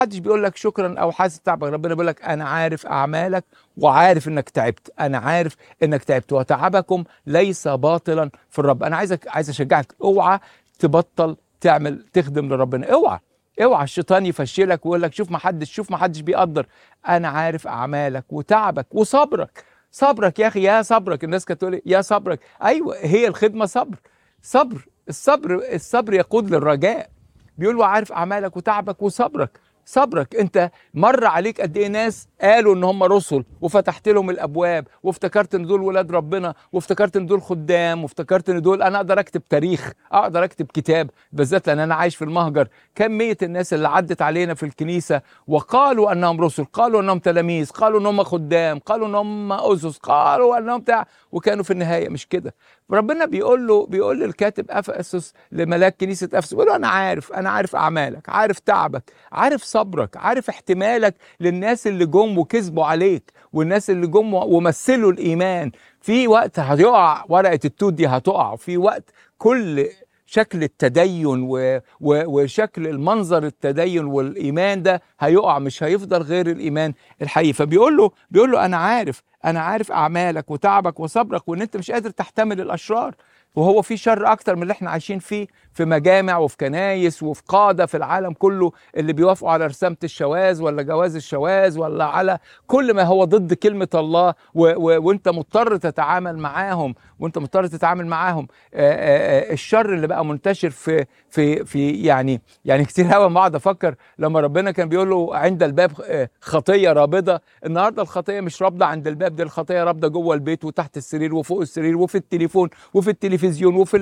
محدش بيقول لك شكرا او حاسس تعبك ربنا بيقول لك انا عارف اعمالك وعارف انك تعبت انا عارف انك تعبت وتعبكم ليس باطلا في الرب انا عايزك عايز اشجعك اوعى تبطل تعمل تخدم لربنا اوعى اوعى الشيطان يفشلك ويقول لك شوف ما حدش شوف ما حدش بيقدر انا عارف اعمالك وتعبك وصبرك صبرك يا اخي يا صبرك الناس كانت تقول لي يا صبرك ايوه هي الخدمه صبر صبر الصبر الصبر يقود للرجاء بيقول وعارف اعمالك وتعبك وصبرك صبرك انت مر عليك قد ايه ناس قالوا ان هم رسل وفتحت لهم الابواب وافتكرت ان دول ولاد ربنا وافتكرت ان دول خدام وافتكرت ان دول انا اقدر اكتب تاريخ اقدر اكتب كتاب بالذات لان انا عايش في المهجر كميه الناس اللي عدت علينا في الكنيسه وقالوا انهم رسل قالوا انهم تلاميذ قالوا ان هم خدام قالوا ان هم اسس قالوا انهم بتاع وكانوا في النهايه مش كده ربنا بيقول له بيقول للكاتب افسس لملاك كنيسه افسس بيقول له انا عارف انا عارف اعمالك عارف تعبك عارف صبرك عارف احتمالك للناس اللي جم وكذبوا عليك والناس اللي جم ومثلوا الايمان في وقت هيقع ورقه التوت دي هتقع في وقت كل شكل التدين و... و... وشكل المنظر التدين والايمان ده هيقع مش هيفضل غير الايمان الحقيقي فبيقول له بيقول له انا عارف انا عارف اعمالك وتعبك وصبرك وان انت مش قادر تحتمل الاشرار وهو في شر اكتر من اللي احنا عايشين فيه في مجامع وفي كنايس وفي قاده في العالم كله اللي بيوافقوا على رسامه الشواذ ولا جواز الشواذ ولا على كل ما هو ضد كلمه الله و و وانت مضطر تتعامل معاهم وانت مضطر تتعامل معاهم آآ آآ الشر اللي بقى منتشر في في في يعني يعني كتير قوي ما اقعد افكر لما ربنا كان بيقول له عند الباب خطيه رابضه النهارده الخطيه مش رابضه عند الباب دي الخطيه رابضه جوه البيت وتحت السرير وفوق السرير وفي التليفون وفي التلفزيون وفي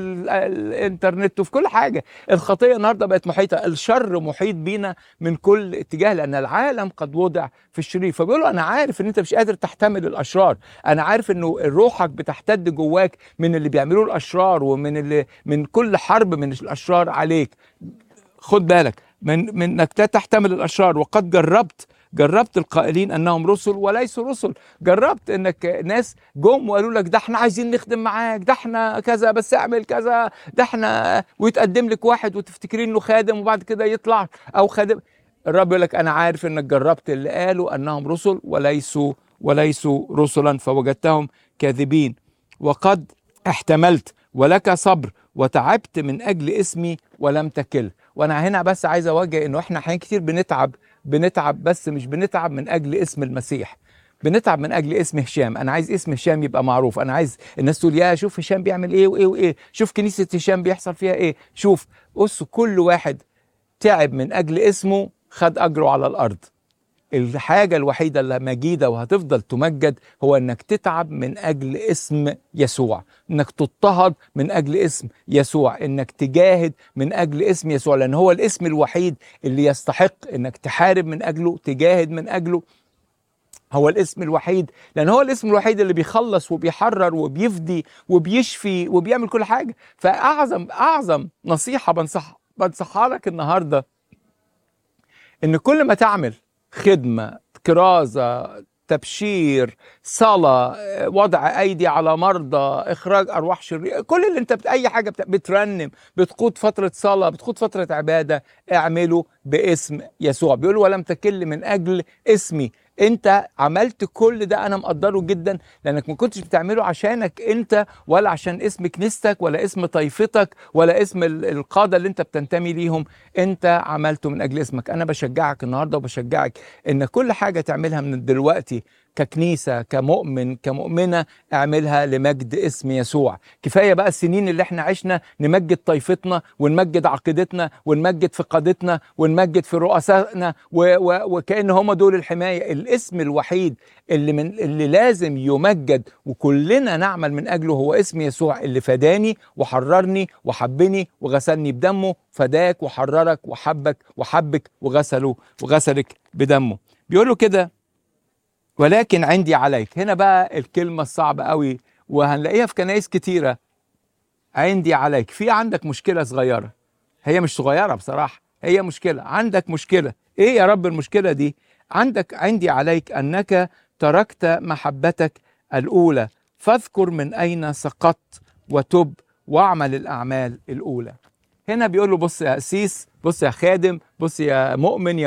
الانترنت وفي كل حاجه الخطيه النهارده بقت محيطه الشر محيط بينا من كل اتجاه لان العالم قد وضع في الشرير فبيقول له انا عارف ان انت مش قادر تحتمل الاشرار انا عارف انه روحك بتحتد جواك من اللي بيعملوه الاشرار ومن اللي من كل حرب من الاشرار عليك خد بالك من من انك لا تحتمل الاشرار وقد جربت جربت القائلين انهم رسل وليسوا رسل جربت انك ناس جم وقالوا لك ده احنا عايزين نخدم معاك ده احنا كذا بس اعمل كذا ده احنا ويتقدم لك واحد وتفتكرين انه خادم وبعد كده يطلع او خادم الرب يقول لك انا عارف انك جربت اللي قالوا انهم رسل وليسوا وليسوا رسلا فوجدتهم كاذبين وقد احتملت ولك صبر وتعبت من اجل اسمي ولم تكل وانا هنا بس عايز اوجه انه احنا احيانا كتير بنتعب بنتعب بس مش بنتعب من اجل اسم المسيح بنتعب من اجل اسم هشام انا عايز اسم هشام يبقى معروف انا عايز الناس تقول يا شوف هشام بيعمل ايه وايه وايه شوف كنيسه هشام بيحصل فيها ايه شوف بص كل واحد تعب من اجل اسمه خد اجره على الارض الحاجة الوحيدة اللي مجيدة وهتفضل تمجد هو انك تتعب من اجل اسم يسوع انك تضطهد من اجل اسم يسوع انك تجاهد من اجل اسم يسوع لان هو الاسم الوحيد اللي يستحق انك تحارب من اجله تجاهد من اجله هو الاسم الوحيد لان هو الاسم الوحيد اللي بيخلص وبيحرر وبيفدي وبيشفي وبيعمل كل حاجة فاعظم اعظم نصيحة بنصح بنصحها لك النهاردة ان كل ما تعمل خدمة كرازة تبشير صلاة وضع أيدي على مرضى إخراج أرواح شريرة كل اللي أنت بت... أي حاجة بت... بترنم بتقود فترة صلاة بتقود فترة عبادة اعمله باسم يسوع بيقول ولم تكل من أجل اسمي انت عملت كل ده انا مقدره جدا لانك ما كنتش بتعمله عشانك انت ولا عشان اسم كنيستك ولا اسم طائفتك ولا اسم القاده اللي انت بتنتمي ليهم انت عملته من اجل اسمك انا بشجعك النهارده وبشجعك ان كل حاجه تعملها من دلوقتي ككنيسة كمؤمن كمؤمنة اعملها لمجد اسم يسوع كفاية بقى السنين اللي احنا عشنا نمجد طائفتنا ونمجد عقيدتنا ونمجد في قادتنا ونمجد في رؤسائنا و و وكأن هم دول الحماية الاسم الوحيد اللي من اللي لازم يمجد وكلنا نعمل من اجله هو اسم يسوع اللي فداني وحررني وحبني وغسلني بدمه فداك وحررك وحبك وحبك وغسله وغسلك بدمه بيقول له كده ولكن عندي عليك هنا بقى الكلمة الصعبة قوي وهنلاقيها في كنايس كتيرة عندي عليك في عندك مشكلة صغيرة هي مش صغيرة بصراحة هي مشكلة عندك مشكلة ايه يا رب المشكلة دي عندك عندي عليك انك تركت محبتك الاولى فاذكر من اين سقطت وتب واعمل الاعمال الاولى هنا بيقول له بص يا قسيس بص يا خادم بص يا مؤمن يا